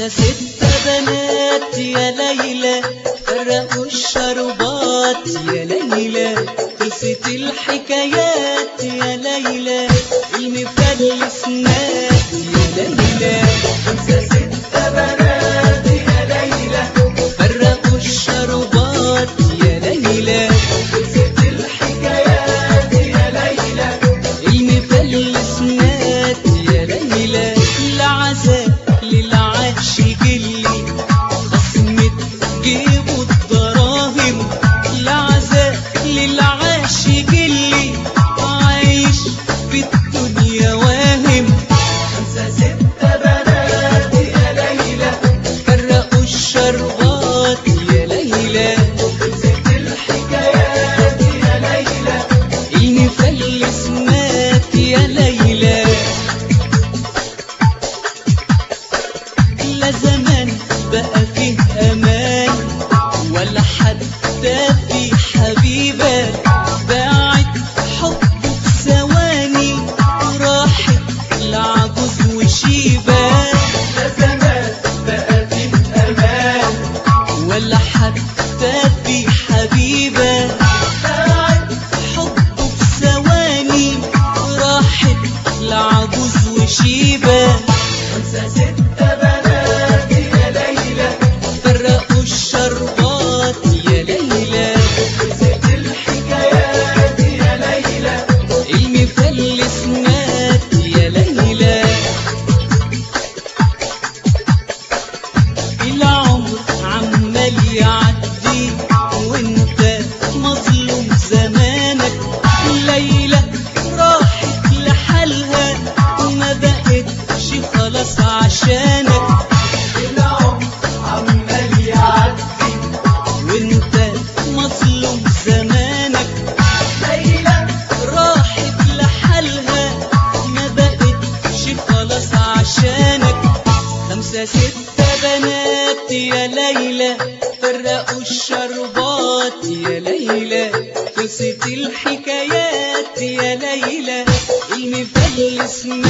خمسة ستة بنات يا ليلى فرقوا الشربات يا ليلى قصة الحكايات يا ليلى المفلس مات يا ليلى خمسة ستة بنات يا ليلى فرقوا الشربات يا ليلى قصة الحكايات يا ليلى المفلس مات يا ليلى العزاء للعاشق اللي خصمت جيبوا الدراهم العزاء للعاشق اللي عايش في الدنيا واهم خمسة ستة بنات يا ليلى فرقوا الشربات يا ليلى خلصت الحكايات يا ليلى المفلس مات يا ليلى لا زمان بقى فيه امان ولا حتى في حبيبه باعت حبه في ثواني وراحت لعجوز وشيبه لا زمان بقى فيه امان ولا حتى في حبيبه باعت حبه في ثواني وراحت لعجوز وشيبه خمسة ستة بنات يا ليلى فرقوا الشربات يا ليلى قصة الحكايات يا ليلى المفلس مات يا ليلى العمر عمال يعدي وانت مظلوم زمانك ليلى راحت لحالها وما بقتش خلاص عشانك العمر عمال يعدي وانت مظلوم زمانك ليلى راحت لحالها ما بقتش خلاص عشانك خمسة ستة بنات يا ليلى فرقوا الشربات يا ليلى خلصت الحكايات يا ليلى المفلس